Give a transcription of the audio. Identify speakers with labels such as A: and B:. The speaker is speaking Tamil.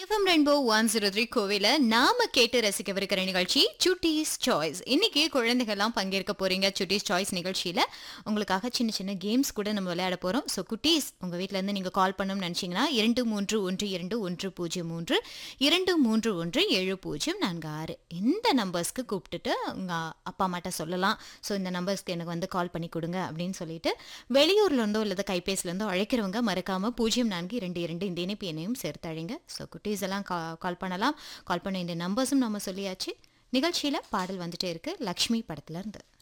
A: FM rainbow one zero three கோவில நாம கேட்டு ரசிக்கவிருக்கிற நிகழ்ச்சி சுட்டீஸ் சாய்ஸ் இன்னைக்கு குழந்தைகள்லாம் பங்கேற்க போறீங்க சுட்டீஸ் சாய்ஸ் நிகழ்ச்சியில உங்களுக்காக சின்ன சின்ன கேம்ஸ் கூட நம்ம விளையாட போறோம் ஸோ குட்டீஸ் உங்க வீட்ல இருந்து நீங்க கால் பண்ணணும்னு நினைச்சீங்கன்னா இரண்டு மூன்று ஒன்று இரண்டு ஒன்று பூஜ்ஜியம் மூன்று இரண்டு மூன்று ஒன்று ஏழு பூஜ்ஜியம் நான்கு ஆறு இந்த நம்பர்ஸ்க்கு கூப்பிட்டுட்டு உங்க அப்பா அம்மாட்ட சொல்லலாம் ஸோ இந்த நம்பர்ஸ்க்கு எனக்கு வந்து கால் பண்ணி கொடுங்க அப்படின்னு சொல்லிட்டு வெளியூர்ல இருந்தோ இல்லது கைபேசில இருந்தோ அழைக்கிறவங்க மறக்காம பூஜ்ஜியம் நான்கு இரண்டு இரண்டு இந்த இணைப்பு எண்ணையும் சேர்த்து அழைங்க ஸோ குட்டீஸ் எல்லாம் கால் பண்ணலாம் கால் பண்ண இந்த நம்பர்ஸும் நம்ம சொல்லியாச்சு நிகழ்ச்சியில பாடல் வந்துட்டே இருக்கு லக்ஷ்மி படத்துல இருந்து